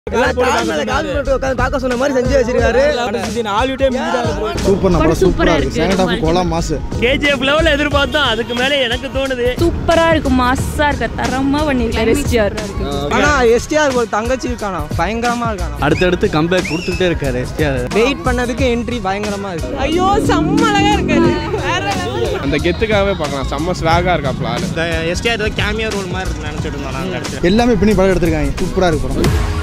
எல்லாம் கால் மேல கால் போட்டு உட்காந்து பார்க்க சொன்ன மாதிரி செஞ்சு வச்சிருக்காரு சூப்பர் நம்ம சூப்பராக இருக்குது செகண்ட் ஹாஃப் கோலா மாசு கேஜிஎஃப் லெவலில் எதிர்பார்த்தோம் அதுக்கு மேலே எனக்கு தோணுது சூப்பரா இருக்கு மாஸா இருக்க தரமா பண்ணிருக்காரு எஸ்டிஆர் ஆனா எஸ்டிஆர் ஒரு தங்கச்சி இருக்கானா பயங்கரமா இருக்கானா அடுத்தடுத்து கம்பேக் கொடுத்துக்கிட்டே இருக்காரு எஸ்டிஆர் வெயிட் பண்ணதுக்கு என்ட்ரி பயங்கரமா இருக்கு ஐயோ செம்ம அழகா இருக்காரு வேற level. அந்த கெத்துக்காகவே பார்க்கலாம் செம்ம ஸ்வாகா இருக்காப்ல ஆளு எஸ்டிஆர் ஏதோ கேமியோ ரோல் மாதிரி இருக்கு நினச்சிட்டு இருந்தோம் நாங்கள் கடைசியில் எல்லாமே பின்னி படம் எடுத்திருக்காங்க சூப்பராக இருக்கு படம்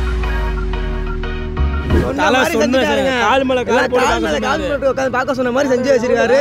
சொன்ன மாதிரி செஞ்சுட்டாருங்க. எல்லாம் கால் மேல கால் போட்டு உட்காந்து பார்க்க சொன்ன மாதிரி செஞ்சு வச்சிருக்காரு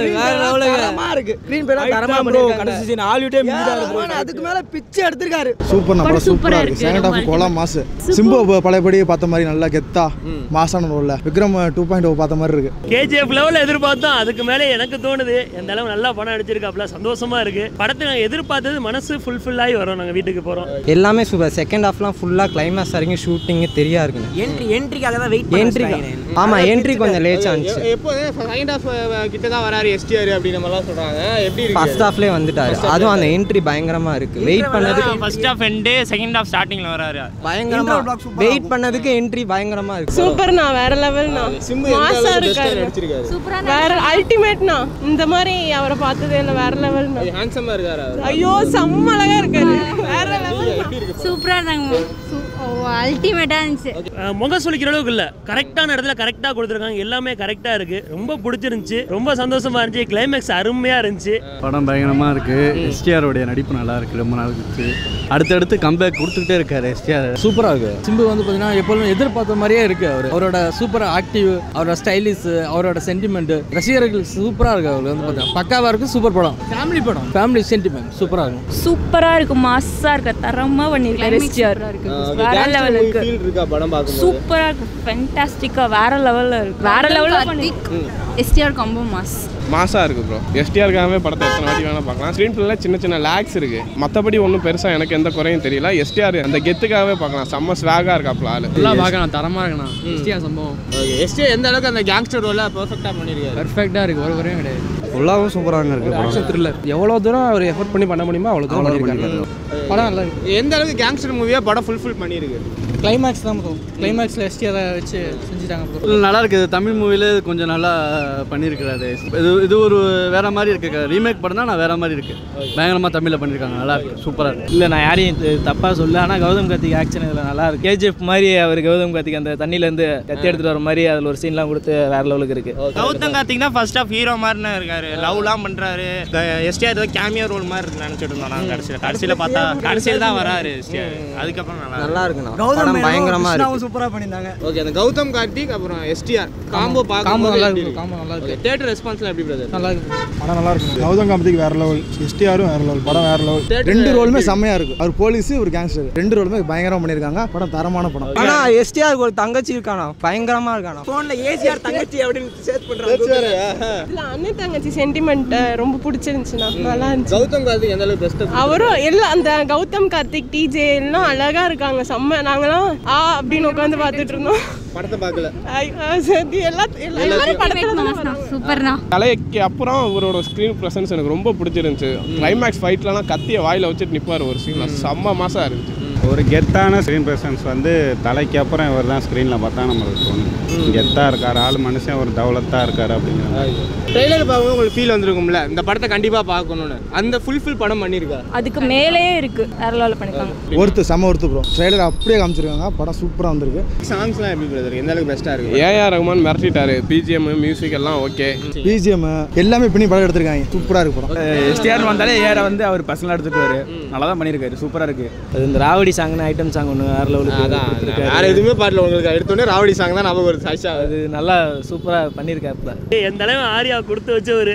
தரமா இருக்கு ஸ்கிரீன் பேரா தரமா பண்ணிருக்காங்க ஆனா அதுக்கு மேல பிச்சை எடுத்திருக்காரு சூப்பர் நம்ம சூப்பராக இருக்குது செகண்ட் ஹாஃப் கோலா மாசு சிம்பு ப- பழையபடி பார்த்த மாதிரி நல்லா கெத்தா மாசான ரோல்ல விக்ரம் டூ பாயிண்ட் பார்த்த மாதிரி இருக்கு கேஜிஎஃப் லெவலில் எதிர்பார்த்தோம் அதுக்கு மேலே எனக்கு தோணுது எந்த அளவு நல்லா படம் அடிச்சிருக்காப்ல சந்தோஷமா இருக்கு படத்தை நாங்கள் எதிர்பார்த்தது மனசு ஃபுல்ஃபில் ஆகி வரோம் நாங்கள் வீட்டுக்கு போகிறோம் எல்லாமே சூப்பர் செகண்ட் ஹாஃப்லாம் ஃபுல்லா கிளைமேக்ஸ் வரைக்கும் ஷூட்டிங் தெரியா இருக்குங்க என்ட்ரி என்ட்ரிக்காக தான் வெயிட் என்ட்ரி ஆமா என்ட்ரி கொஞ்சம் லேச்சா இருந்துச்சு எப்போ செகண்ட் ஹாஃப் கிட்ட தான் வராரு எஸ்டிஆர் அப்படின்ற மாதிரிலாம் சொல்றாங்க எப்படி இருக்கு ஃபர்ஸ்ட் ஹாஃப்லேயே வந்துட்டாரு அதுவும் அந்த என்ட்ரி பயங்கரமா இருக்கு வெயிட் பண்ணதுக்கு first half and second half ஸ்டார்டிங்கில் வராரு பயங்கரமா வெயிட் பண்ணதுக்கு என்ட்ரி பயங்கரமா இருக்கு சூப்பர்ண்ணா வேற லெவல்ண்ணா மாசா இருக்காரு நடிச்சிருக்காரு வேற அல்டிமேட்ண்ணா இந்த மாதிரி அவரை பார்த்ததே இல்லை வேற லெவல்ண்ணா ஹேண்ட்ஸமா இருக்காரு அவரு. ஐயோ செம்ம அழகா இருக்காரு வேற லெவல் சூப்பரா இருந்தாங்க அல்டிமேட்டா இருந்துச்சு முகம் சொல்லிக்கிற அளவுக்கு இல்லை கரெக்டான இடத்துல கரெக்டாக கொடுத்துருக்காங்க எல்லாமே கரெக்டாக இருக்கு ரொம்ப பிடிச்சிருந்துச்சு ரொம்ப சந்தோஷமா இருந்துச்சு கிளைமேக்ஸ் அருமையாக இருந்துச்சு படம் பயங்கரமாக இருக்குது எஸ்டிஆருடைய நடிப்பு நல்லா இருக்குது ரொம்ப நாள் கழிச்சு அடுத்தடுத்து கம்பேக் கொடுத்துக்கிட்டே இருக்காரு எஸ்டிஆர் சூப்பராக இருக்குது சிம்பு வந்து பார்த்தீங்கன்னா எப்பொழுதும் எதிர்பார்த்த மாதிரியே இருக்குது அவர் அவரோட சூப்பர் ஆக்டிவ் அவரோட ஸ்டைலிஷ் அவரோட சென்டிமெண்ட் ரசிகர்கள் சூப்பராக இருக்கு அவர் வந்து பார்த்தீங்கன்னா பக்காவாக இருக்குது சூப்பர் படம் ஃபேமிலி படம் ஃபேமிலி சென்டிமெண்ட் சூப்பராக இருக்கும் சூப்பரா இருக்கு மாஸா இருக்க தரமா பண்ணிருக்காரு எஸ்டிஆர் வேற லெவல் இருக்கு ஃபீல் இருக்கா படம் பார்க்கும்போது சூப்பரா இருக்கு ஃபென்டாஸ்டிக்கா வேற லெவல்ல இருக்கு வேற லெவல்ல பண்ணி எஸ்டிஆர் கம்போ மாஸ் மாசா இருக்கு ப்ரோ எஸ்டிஆருக்காகவே படத்தை எத்தனை வாட்டி வேணா பார்க்கலாம் ஸ்க்ரீன் பிளேல சின்ன சின்ன லேக்ஸ் இருக்கு மற்றபடி ஒன்றும் பெருசா எனக்கு எந்த குறையும் தெரியல எஸ்டிஆர் அந்த கெத்துக்காகவே பார்க்கலாம் செம்ம ஸ்வாகா இருக்காப்ல ஆளு எல்லாம் பார்க்கலாம் தரமாக இருக்குண்ணா எஸ்டிஆர் சம்பவம் எஸ்டிஆர் எந்த அளவுக்கு அந்த கேங்ஸ்டர் ரோல பெர்ஃபெக்டா பண்ணிருக்காரு பெர்ஃபெக்டாக இருக்குது ஒரு குறையும் கிடையாது ஃபுல்லாகவும் சூப்பராக இருக்கு ஆக்ஷன் த்ரில்லர் எவ்வளோ தூரம் அவர் எஃபோர்ட் பண்ணி பண்ண முடியுமோ அவ்வளோ தூரம் பண்ணியிருக்காங்க படம் நல்லா இருக்கு எந்த அளவுக்கு கேங்ஸ்டர் மூவியா படம் ஃபுல்ஃபில் பண்ணியிருக்கு கிளைமேக்ஸ் தான் ப்ரோ கிளைமேக்ஸில் எஸ்டிஆரை வச்சு செஞ்சுட்டாங்க ப்ரோ நல்லா இருக்குது தமிழ் மூவில கொஞ்சம் நல்லா பண்ணியிருக்கிறாரு இது இது ஒரு வேற மாதிரி இருக்கு ரீமேக் படம் தான் நான் வேற மாதிரி இருக்கு பயங்கரமாக தமிழில் பண்ணியிருக்காங்க நல்லா இருக்கு சூப்பராக இருக்கு இல்லை நான் யாரையும் த- தப்பா சொல்ல ஆனால் கௌதம் கார்த்திக் ஆக்ஷன் இதில் நல்லா இருக்கு கேஜிஎஃப் மாதிரி அவர் கௌதம் கார்த்திக் அந்த தண்ணியிலேருந்து கத்தி எடுத்துட்டு வர மாதிரி அதில் ஒரு சீன்லாம் கொடுத்து வேற லெவலுக்கு இருக்கு கௌதம் கார்த்திக் தான் ஃபர்ஸ்ட் ஆஃப் ஹீரோ மாதிரி இருக்காரு லவ்லாம் பண்றாரு எஸ்டிஆர் ஏதோ கேமியோ ரோல் மாதிரி இருக்கு நினைச்சிட்டு இருந்தோம் நாங்கள் கடைசியில் கடைசியில் பார்த்தா கடைசியில் தான் வராரு எஸ்டிஆர் அதுக்கப்புறம் நல்லா நல்லா இருக்குண்ணா படம் பயங்கரமா இருக்கு சூப்பராக பண்ணியிருந்தாங்க ஓகே அந்த கௌதம் கார்த்திக் அப்புறம் எஸ்டிஆர் காம்போ காம்போ நல்லா பார்க்கும்போது இருக்கு காம்போ நல்லா இருக்கு தேட்டர் ரெஸ்பான்ஸ்லாம் எப்படி பிரதர் நல்லா இருக்கு படம் நல்லா இருக்கு கௌதம் காமத்துக்கு வேற லெவல் எஸ்டிஆரும் வேற லெவல் படம் வேற லெவல் ரெண்டு ரோலுமே செம்மையா இருக்கு அவர் போலீஸ் ஒரு கேங்ஸ்டர் ரெண்டு ரோலுமே பயங்கரமா பண்ணியிருக்காங்க படம் தரமான படம் ஆனா எஸ்டிஆர் ஒரு தங்கச்சி இருக்கானா பயங்கரமா இருக்கானா ஃபோனில் ஏசிஆர் தங்கச்சி அப்படின்னு சேர்த்து பண்ணுறாங்க இதுல அண்ணன் தங்கச்சி சென்டிமெண்ட் ரொம்ப பிடிச்சிருந்துச்சுண்ணா நல்லா இருந்துச்சு கௌதம் கார்த்திக் எந்த அளவுக்கு பெஸ்ட் அவரும் எல்லாம் அந்த கௌதம் கார்த்திக் டிஜே எல்லாம் அழகா இருக்காங்க செம்ம நாங்களாம் ஆ அப்படின்னு உட்காந்து பார்த்துட்டு இருந்தோம் படத்தை பார்க்கல ஐ- ஆ, சரி எல்லா எல்லா- எல்லாரும் படத்துல தான் வராங்க. சூப்பர்ண்ணா கலைக்கு அப்புறம் இவரோட ஸ்க்ரீன் ப்ரெசன்ஸ் எனக்கு ரொம்ப பிடிச்சிருந்துச்சு கிளைமேக்ஸ் ஃபைட்லலாம் கத்திய வாயில வச்சுட்டு நிப்பார் ஒரு சீன் செம்ம மாசா இருந்துச்சு ஒரு கெத்தான ஸ்க்ரீன் பிரசன்ஸ் வந்து தலைக்கு அப்புறம் இவர் தான் ஸ்க்ரீனில் பார்த்தா நம்மளுக்கு தோணும் கெத்தாக இருக்கார் ஆள் மனுஷன் ஒரு தௌலத்தாக இருக்கார் அப்படிங்கிற மாதிரி. ட்ரெய்லர் பார்க்கும்போது உங்களுக்கு ஃபீல் வந்திருக்கும்ல இந்த படத்தை கண்டிப்பா பார்க்கணும்னு அந்த ஃபுல்ஃபில் படம் பண்ணியிருக்கா அதுக்கு மேலேயே இருக்கு வேற லெவல்ல பண்ணிருக்காங்க ஒருத்து செம ஒருத்து ப்ரோ ட்ரெய்லர் அப்படியே காமிச்சிருக்காங்க படம் சூப்பராக வந்திருக்கு சாங்ஸ்லாம் எப்படி பிரதர் எந்த அளவுக்கு பெஸ்ட்டாக இருக்கு ஏஆர் ரகுமான் மிரட்டிட்டாரு பிஜிஎம் மியூசிக் எல்லாம் ஓகே பிஜிஎம் எல்லாமே பின்னி படம் எடுத்திருக்காங்க சூப்பராக இருக்கு படம் எஸ்டிஆர் வந்தாலே ஏற வந்து அவர் பர்சனலாக எடுத்துக்குவாரு நல்லா தான் பண்ணியிருக்காரு சூப்பராக இருக்கு அது இந்த ராவடி சாங்னு ஐட்டம் சாங் ஒன்று வேற லெவலுக்கு அதான் கொடுத்திருக்காரு. வேற எதுவுமே பாடல உங்களுக்கு எடுத்தோடனே ராவடி சாங் தான் ஞாபகம் வருது சாய்ஷா அது நல்லா சூப்பராக பண்ணியிருக்காப்புல எந்த அளவு ஆரியா கொடுத்து வச்சவரு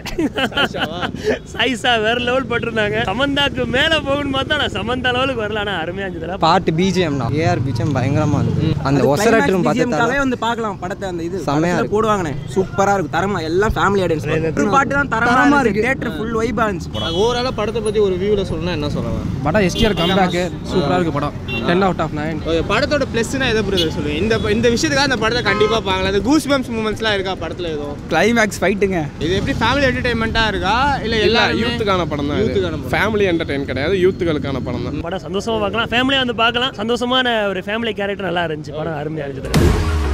சைஸா வேற லெவல் பட்டிருந்தாங்க சமந்தாக்கு மேல போகணும்னு பார்த்தா நான் சமந்தா லெவலுக்கு வரல ஆனா அருமையா இருந்ததுல பாட்டு பிஜிஎம்னா ஏஆர் பிஜிஎம் பயங்கரமா இருந்தது அந்த ஒசரட்டும் பிஜிஎம்காவே பார்த்து வந்து பார்க்கலாம் படத்தை அந்த இது செமையா படத்துல இருக்கு. போடுவாங்கண்ணே சூப்பராக இருக்கும் தரமா எல்லாம் ஃபேமிலி ஆடியன்ஸ் பாட்டு தான் தரமா இருக்கு தேட்டர் ஃபுல் வைபா இருந்துச்சு ஓவராலாக படத்தை பற்றி ஒரு வியூவில் சொல்லணும்னா என்ன சொல்லலாம் படம் எஸ்டிஆர் கம்பேக்கு சூப்பராக இருக்கு படம் தான் ten out of nine okay படத்தோட ப்ளஸ்னா எதை பிரதர் சொல்லுங்க இந்த இந்த விஷயத்துக்காக அந்த படத்தை கண்டிப்பாக பார்க்கலாம் அந்த கூஸ் பம்ப்ஸ் மூமெண்ட்ஸ்லாம் இருக்கா படத்தில் எதுவும் கிளைமேக்ஸ் ஃபைட்டுங்க இது எப்படி ஃபேமிலி என்டர்டைன்மெண்ட்டாக இருக்கா இல்லை இல்ல எல்லா யூத்துக்கான படம் தான் யூத்துக்கான இது ஃபேமிலி என்டர்டெயின் கிடையாது யூத்துகளுக்கான படம் தான் படம் சந்தோஷமா பார்க்கலாம் ஃபேமிலியாக வந்து பார்க்கலாம் சந்தோஷமான ஒரு ஃபேமிலி கேரக்டர் நல்லா இருந்துச்சு படம் அருமையாக இருந்துச்சு